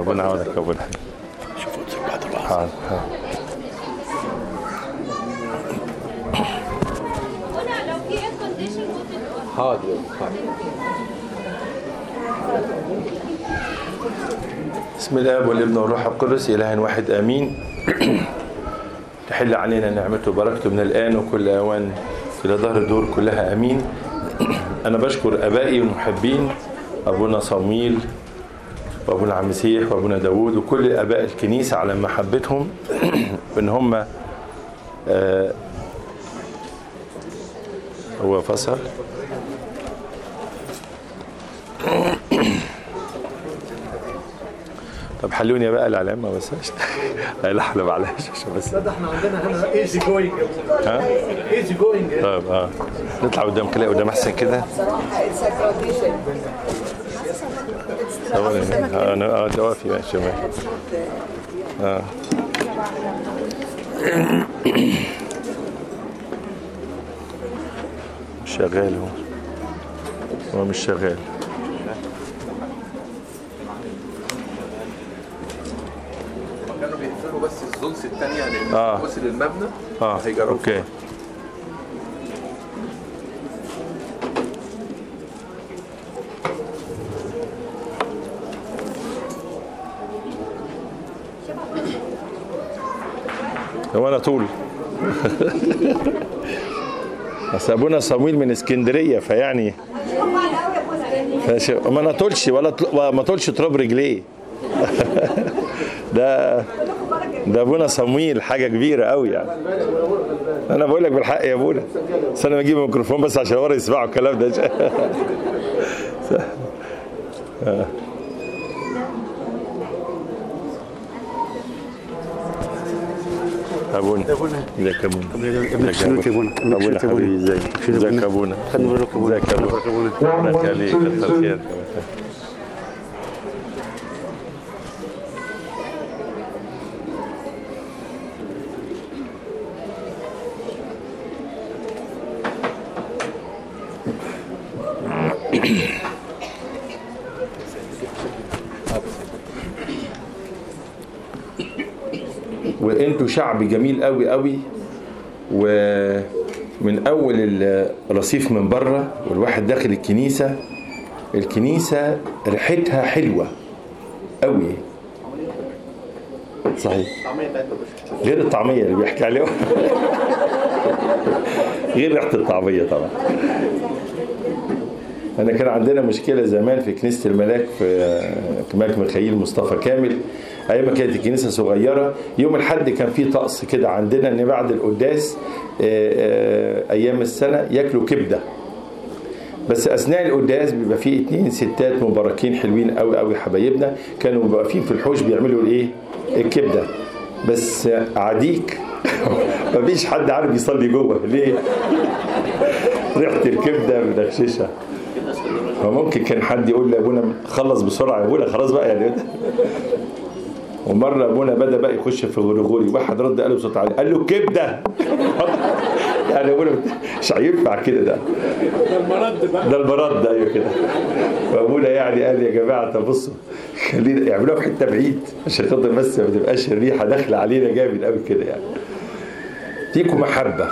ربنا يعوضك يا ابونا شوفوا بعد الوعظ حاضر حاضر. هنا لو في اير كونديشن ممكن حاضر بسم الله والابن والروح القدس اله واحد امين تحل علينا نعمته وبركته من الان وكل اوان الى ظهر الدور كلها امين انا بشكر ابائي والمحبين ابونا صمويل وابونا عم مسيح وابونا داوود وكل اباء الكنيسه على محبتهم ان هم آه، هو فصل طب حلوني بقى العلامه بس لا لا احنا معلش عشان بس ده احنا عندنا هنا ايزي جوينج ها ايزي جوينج طيب اه نطلع قدام كده قدام احسن كده صراحة it's a tradition. ثواني آه، انا اه ده واقف يا شباب اه مش شغال هو هو مش شغال كانوا بيقفلوا بس الزونس الثانيه لان آه. وصل المبنى اه هيجربوا اوكي هو انا طول بس ابونا صمويل من اسكندريه فيعني فش... ما انا طولش ولا طل... ما طولش تراب رجليه ده ده ابونا صمويل حاجه كبيره قوي يعني انا بقول لك بالحق يا ابونا بس انا بجيب الميكروفون بس عشان ورا يسمعوا الكلام ده ابونا ازيك يا ابونا ابنك شنوت يا ابونا ابنك ابونا شنوت يا حبيبي ابونا ازيك ازيك يا ابونا خدنا بالك يا ابونا ازيك يا ابونا ربنا يخليك كتر خيرك وانتوا شعب جميل قوي قوي ومن اول الرصيف من بره والواحد داخل الكنيسه الكنيسه ريحتها حلوه قوي صحيح غير الطعميه اللي بيحكي عليها غير ريحه الطعميه طبعا انا كان عندنا مشكله زمان في كنيسه الملاك في في ملك ميخائيل مصطفى كامل ايام ما كانت الكنيسه صغيره يوم الحد كان في طقس كده عندنا ان بعد القداس آه، آه، ايام السنه ياكلوا كبده بس اثناء القداس بيبقى في اتنين ستات مباركين حلوين قوي قوي حبايبنا كانوا واقفين في الحوش بيعملوا الايه الكبده بس عديك مفيش حد عارف يصلي جوه ليه ريحه الكبده مدخششه فممكن كان حد يقول لابونا خلص بسرعه يا ابونا خلاص بقى يعني ومره ابونا بدا بقى يخش في غرغوري واحد رد قال له بصوت عالي قال له كبده يعني ابونا مش هينفع كده ده ده المرد بقى ده المرض ايوه كده فابونا يعني قال يا جماعه طب بصوا خلينا يعملوها في حته بعيد عشان خاطر بس ما تبقاش الريحه داخله علينا جامد قوي كده يعني فيكم محبه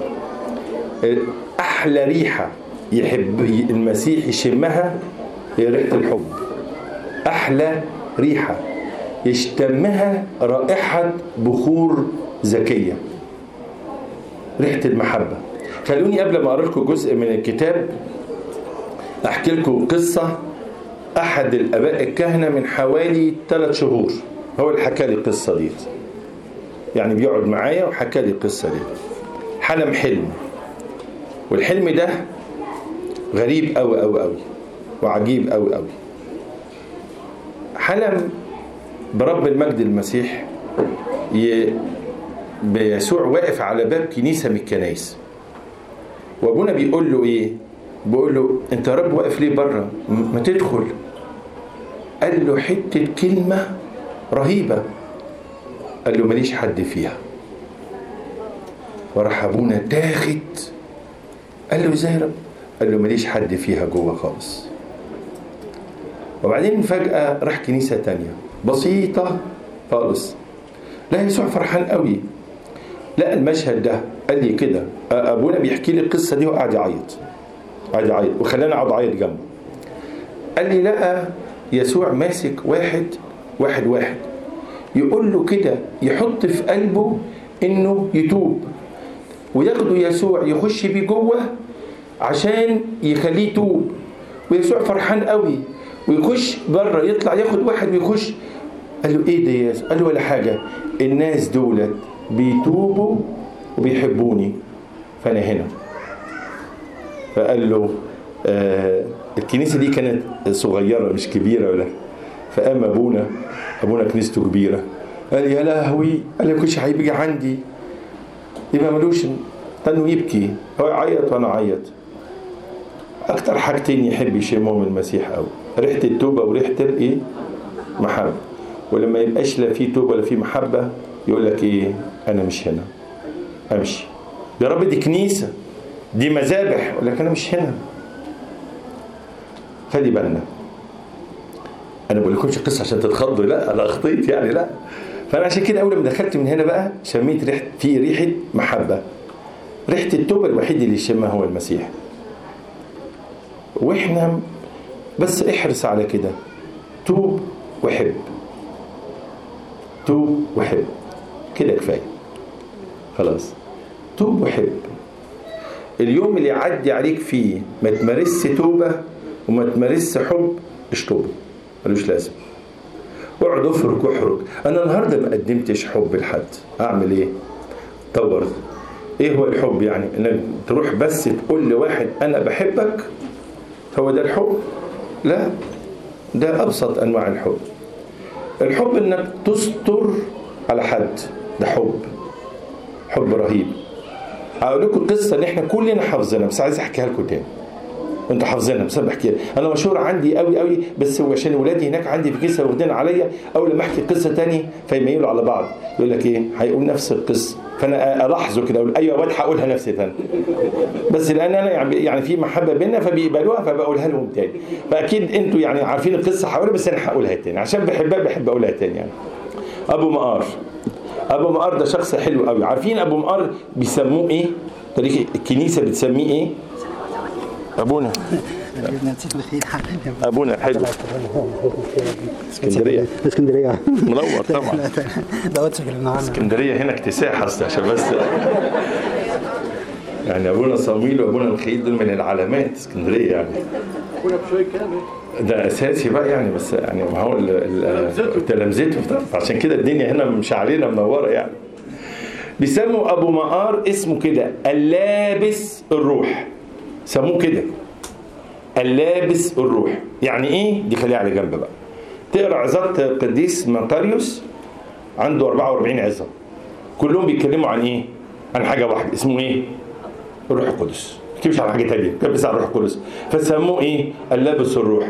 احلى ريحه يحب المسيح يشمها هي ريحه الحب احلى ريحه يشتمها رائحه بخور زكيه ريحه المحبه خلوني قبل ما اقرا لكم جزء من الكتاب احكي لكم قصه احد الاباء الكهنه من حوالي ثلاث شهور هو اللي حكى لي القصه دي يعني بيقعد معايا وحكى لي القصه دي حلم حلم والحلم ده غريب قوي قوي قوي وعجيب قوي قوي حلم برب المجد المسيح ي... بيسوع واقف على باب كنيسه من الكنايس وابونا بيقول له ايه بيقول له انت يا رب واقف ليه بره ما تدخل قال له حته كلمه رهيبه قال له ماليش حد فيها وراح ابونا تاخد قال له ازاي يا رب قال له ماليش حد فيها جوه خالص وبعدين فجأة راح كنيسة تانية بسيطة خالص لا يسوع فرحان قوي لا المشهد ده قال لي كده ابونا بيحكي لي القصه دي وقعد يعيط قعد يعيط وخلاني اقعد اعيط جنبه قال لي لقى يسوع ماسك واحد واحد واحد يقول له كده يحط في قلبه انه يتوب وياخده يسوع يخش بيه جوه عشان يخليه يتوب ويسوع فرحان قوي ويخش بره يطلع ياخد واحد ويخش قال له ايه ده يا يسوع؟ قال له ولا حاجه الناس دولت بيتوبوا وبيحبوني فانا هنا فقال له آه الكنيسه دي كانت صغيره مش كبيره ولا فقام ابونا ابونا كنيسته كبيره قال يا لهوي قال لي كنتش هيجي عندي يبقى ملوش انه يبكي هو يعيط وانا اعيط اكتر حاجتين يحب يشمهم المسيح قوي ريحه التوبه وريحه الايه محبه ولما يبقاش لا في توبه ولا في محبه يقول لك ايه انا مش هنا امشي يا رب دي كنيسه دي مذابح يقول لك انا مش هنا خلي بالنا انا بقول لكمش قصه عشان تتخضوا لا انا اخطيت يعني لا فانا عشان كده اول ما دخلت من هنا بقى شميت ريحه في ريحه محبه ريحه التوبه الوحيد اللي يشمها هو المسيح واحنا بس احرص على كده توب وحب توب وحب كده كفايه خلاص توب وحب اليوم اللي يعدي عليك فيه ما تمارسش توبه وما تمارسش حب اشطبه ملوش لازمه اقعد افرك واحرك انا النهارده ما قدمتش حب لحد اعمل ايه دور ايه هو الحب يعني انك تروح بس تقول لواحد انا بحبك هو ده الحب لا ده ابسط انواع الحب الحب انك تستر على حد ده حب حب رهيب هقول لكم قصه ان احنا كلنا حافظينها بس عايز احكيها لكم تاني انتوا حافظينها بس انا بحكيها انا مشهور عندي قوي قوي بس هو عشان ولادي هناك عندي في كيسه واخدين عليا اول لما احكي قصه تاني فيميلوا على بعض يقول لك ايه هيقول نفس القصه فانا الاحظه كده اقول ايوه واد هقولها نفسي تاني بس لان انا يعني يعني في محبه بينا فبيقبلوها فبقولها لهم تاني فاكيد انتوا يعني عارفين القصه هقولها بس انا هقولها تاني عشان بحبها بحب اقولها تاني يعني ابو مقار ابو مقار ده شخص حلو قوي عارفين ابو مقار بيسموه ايه تاريخ الكنيسه بتسميه ايه ابونا ابونا حلو اسكندريه اسكندريه منور طبعا ده اتكلمنا عنها اسكندريه هنا اكتساح اصلا عشان بس يعني ابونا صمويل وابونا الخيل دول من العلامات اسكندريه يعني كنا بشوي كامل ده اساسي بقى يعني بس يعني ما هو ال- ال- تلامذته عشان كده الدنيا هنا مش علينا منوره يعني بيسموا ابو مقار اسمه كده اللابس الروح سموه كده اللابس الروح يعني ايه دي خليها على جنب بقى تقرا عظات القديس مقاريوس عنده 44 عظه كلهم بيتكلموا عن ايه عن حاجه واحده اسمه ايه الروح القدس ما بيتكلمش عن حاجه ثانيه بس عن الروح القدس فسموه ايه اللابس الروح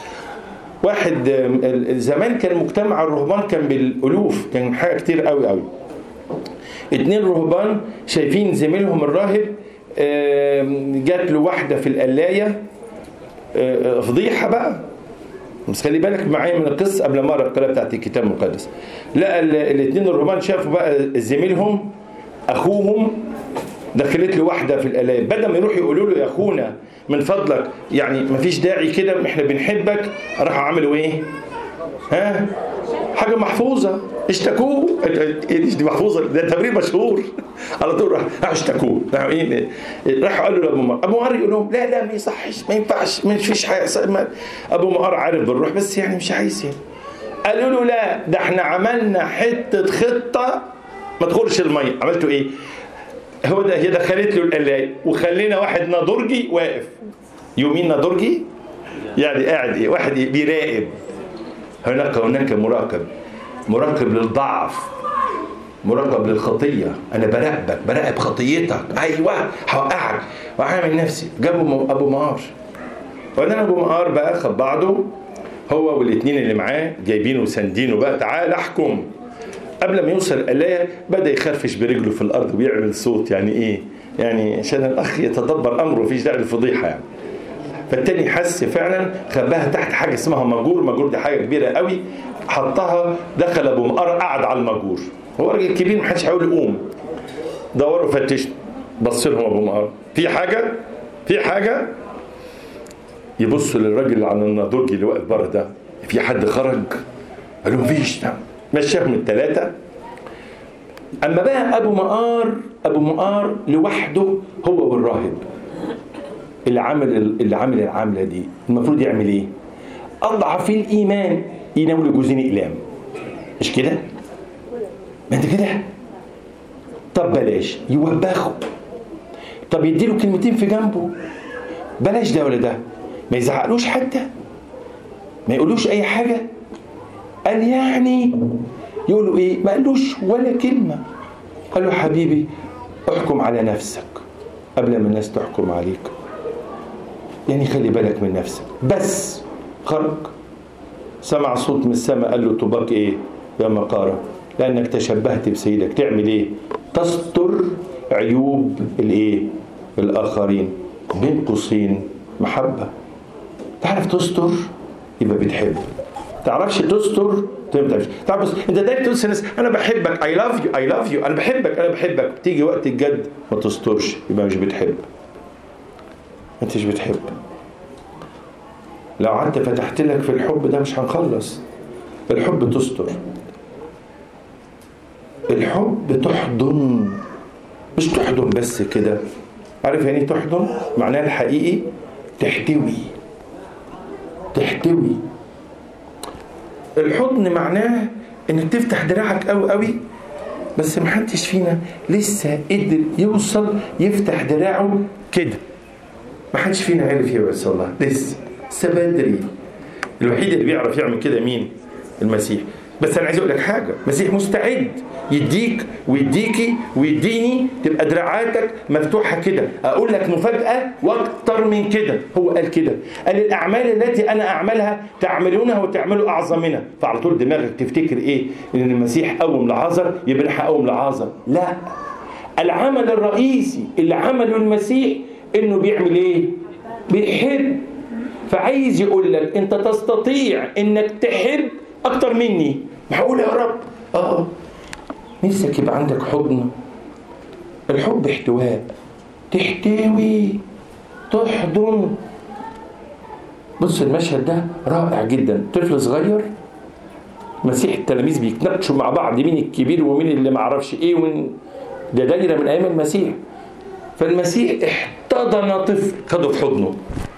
واحد آم، ال- زمان كان مجتمع الرهبان كان بالالوف كان حاجه كتير قوي قوي اتنين رهبان شايفين زميلهم الراهب آم، جات له واحده في القلايه آه، آه، فضيحه بقى بس خلي بالك معايا من القصه قبل ما اقرا القراءه بتاعت الكتاب المقدس لقى ال- الاثنين الرهبان شافوا بقى زميلهم اخوهم دخلت له واحده في القلايه بدل ما يروحوا يقولوا له يا اخونا من فضلك يعني مفيش داعي كده احنا بنحبك راحوا عملوا ايه؟ ها؟ حاجه محفوظه اشتكوه ايه دي محفوظه ده تمرين مشهور على طول راح راحوا اشتكوه راحوا ايه راحوا قالوا لابو مقر ابو مقر يقول لهم لا لا ما يصحش ما ينفعش ما فيش حاجه ما- ابو مقر عارف بالروح بس يعني مش عايز يعني قالوا له لا ده احنا عملنا حته خطه ما تخرش الميه عملتوا ايه؟ هو ده هي دخلت له القلايه وخلينا واحد نادرجي واقف يومين نادرجي يعني قاعد ايه واحد إيه؟ بيراقب هناك هناك مراقب مراقب للضعف مراقب للخطيه انا براقبك براقب خطيتك ايوه هوقعك وعامل نفسي جابوا م- ابو مقار وبعدين ابو مقار بقى خد بعضه هو والاثنين اللي معاه جايبينه وساندينه بقى تعال احكم قبل ما يوصل القلايه بدا يخرفش برجله في الارض ويعمل صوت يعني ايه يعني عشان الاخ يتدبر امره مفيش داعي للفضيحه يعني فالتاني حس فعلا خباها تحت حاجه اسمها ماجور ماجور دي حاجه كبيره قوي حطها دخل ابو مقر قعد على المجور هو راجل كبير ما حدش هيقول قوم دوروا فتشوا بص لهم ابو مقر في حاجه في حاجه يبصوا للراجل اللي على النضوج اللي واقف بره ده في حد خرج قال له مفيش مشاهم الثلاثه اما بقى ابو مقار ابو مقار لوحده هو والراهب اللي عامل اللي عامل العامله دي المفروض يعمل ايه اضعف الايمان يناول جوزين اقلام مش كده ما انت كده طب بلاش يوبخه طب يديله كلمتين في جنبه بلاش ده ولا ده ما يزعقلوش حتى ما يقولوش اي حاجه قال يعني يقولوا ايه ما قالوش ولا كلمه قال له حبيبي احكم على نفسك قبل ما الناس تحكم عليك يعني خلي بالك من نفسك بس خرج سمع صوت من السماء قال له طباق ايه يا مقارة لانك تشبهت بسيدك تعمل ايه تستر عيوب الايه الاخرين بين قوسين محبة تعرف تستر يبقى بتحب تعرفش تستر تبقى تعرف بس انت دايما تقول للناس انا بحبك اي لاف يو اي لاف يو انا بحبك انا بحبك تيجي وقت الجد ما تسترش يبقى مش بتحب انت مش بتحب لو قعدت فتحت لك في الحب ده مش هنخلص الحب تستر الحب تحضن مش تحضن بس كده عارف يعني ايه تحضن معناها الحقيقي تحتوي تحتوي الحضن معناه انك تفتح دراعك قوي قوي بس ما حدش فينا لسه قدر يوصل يفتح دراعه كده ما حدش فينا عرف يوصلها لسه لسه بدري الوحيد اللي بيعرف يعمل كده مين المسيح بس انا عايز اقول لك حاجه المسيح مستعد يديك ويديكي ويديني تبقى دراعاتك مفتوحه كده اقول لك مفاجاه واكتر من كده هو قال كده قال الاعمال التي انا اعملها تعملونها وتعملوا اعظم منها فعلى طول دماغك تفتكر ايه ان المسيح قوم لعازر يبقى انا هقوم لعازر لا العمل الرئيسي اللي عمله المسيح انه بيعمل ايه بيحب فعايز يقول لك انت تستطيع انك تحب اكتر مني معقول يا رب اه نفسك يبقى عندك حضن الحب احتواء تحتوي تحضن بص المشهد ده رائع جدا طفل صغير مسيح التلاميذ بيتناقشوا مع بعض مين الكبير ومين اللي معرفش ايه ومين ده دايره من ايام المسيح فالمسيح احتضن طفل خده في حضنه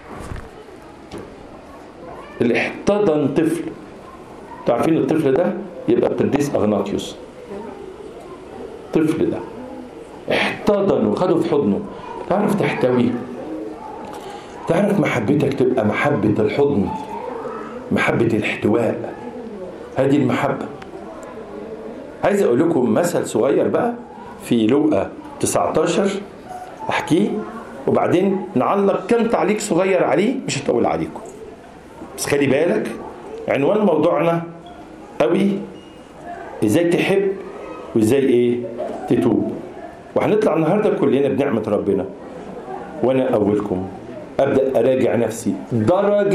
اللي احتضن طفل تعرفين الطفل ده يبقى القديس اغناطيوس الطفل ده احتضن وخده في حضنه تعرف تحتويه تعرف محبتك تبقى محبة الحضن محبة الاحتواء هذه المحبة عايز اقول لكم مثل صغير بقى في لوقا 19 احكيه وبعدين نعلق كم تعليق صغير عليه مش هطول عليكم بس خلي بالك عنوان موضوعنا قوي ازاي تحب وازاي ايه تتوب وهنطلع النهارده كلنا بنعمه ربنا وانا اولكم ابدا اراجع نفسي درجه